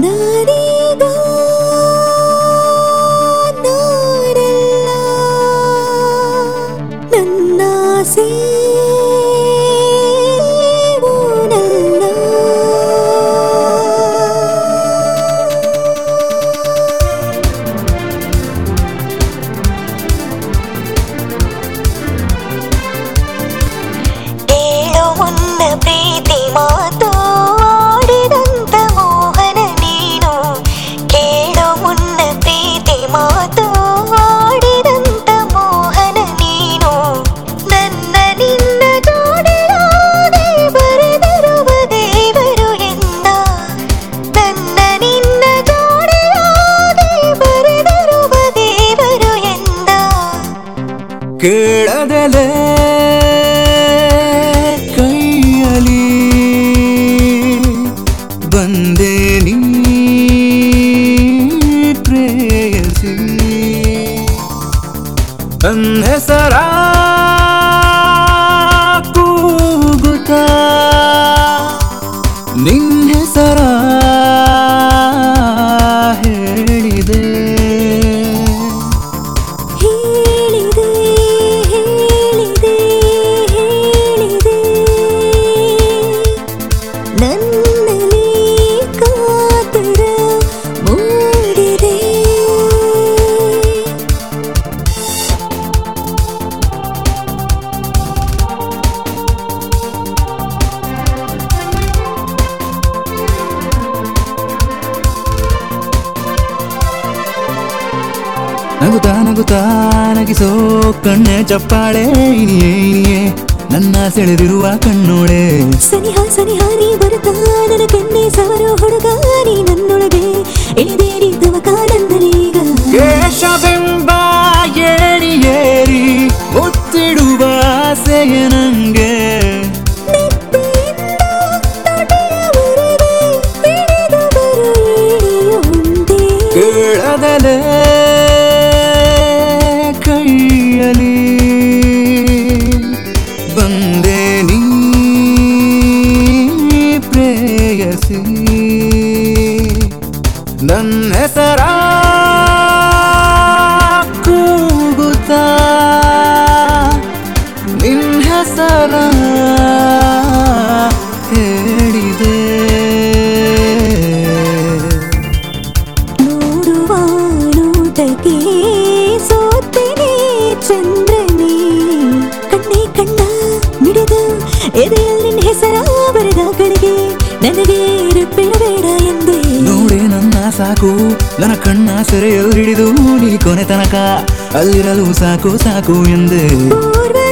ನಾನೀಗ ನಾನಲ್ಲ ನನ್ನಾಸೆ ಕೇಳು ಮುನ್ನ ಪ್ರೀತಿ ಮಾತು ಆಡಿದಂತ ಮೋಹನ ನೀನು ಕೇಳು ಮುನ್ನ ಪ್ರೀತಿ ಮಾತು ಆಡಿದಂತ ಮೋಹನ ನೀನು ನನ್ನ ನಿನ್ನ ಜೋಡಿಯಾಗಿ ಬರೆದಿರುವ ದೇವರು ಎಂದ ನನ್ನ ನಿನ್ನ ಜೋಡಿಯಾಗಿ ಬರೆದಿರುವ ದೇವರು ಎಂದ ಕೇಳದಲೆ ಕೈಯಲಿ ಬಂದೆ ನೀ ಪ್ರೇಯಸಿ ನನ್ನ ಹೆಸರ ಕೂಗುತ್ತ ನಿನ್ನ ಹೆಸರ ಹೇಳಿದೆ ಹೇಳಿದೆ ಹೇಳಿದೆ ಹೇಳಿದೆ ನನ್ನಲ್ಲಿ ಕಾತರ ಮೂಡಿದೆ ನಗುತ್ತಾ ನಗುತ್ತಾ ನಗಿಸೋ ಕಣ್ಣೆ ಚಪ್ಪಾಳೆ ಇನಿಯೇ ಇನಿಯೇ ನನ್ನ ಸೆಳೆದಿರುವ ಕಣ್ಣೋಳೆ ಸನಿಹ ಸನಿಹ ನೀ ಬರುತ್ತಾ ನನ್ನ ಕೆನ್ನೆ ಸವರೋ ಹುಡುಗ ನೀ ನನ್ನೊಳಗೆ ಇಳಿದೇರಿ ತವಕ ನಂದರೀಗ ಕೇಶವೆಂಬ ಏರಿ ಏರಿ ಮುತ್ತಿಡುವ ಆಸೆಯ ನಂಗೆ ನೆತ್ತಿಯಿಂದ ತೊಡೆಯವರೆಗೆ ಇಳಿದು ಬರು ಇಳಿಯುವಂತೆ ಕೇಳದಲೇ ಕೈಯಲಿ ಬಂದೆ ನೀ ಪ್ರೇಯಸಿ ನನ್ನ ಹೆಸರ ಕೂಗುತ್ತಾ ನಿನ್ನ ಹೆಸರ ಹೇಳಿದೆ ನೋಡುವ ನೋಟಕ್ಕೆ ಸೋತೆನೆ ಚಂದ್ರನೇ ಕಣ್ಣೆ ಕಣ್ಣ ಮಿಡಿದ ಎದೆಯಲ್ಲಿ ನಿನ್ನ ಹೆಸರ ಬರೆದ ಕಡೆಗೆ ನನಗೆ ಬೇಡ ಎಂದೆ ನೋಡೆ ನನ್ನ ಸಾಕು ನನ್ನ ಕಣ್ಣ ಸೆರೆಯಲ್ಲಿ ಹಿಡಿದು ನೀ ಕೊನೆ ತನಕ ಅಲ್ಲಿರಲು ಸಾಕು ಸಾಕು ಎಂದೆ ಪೂರ್ವ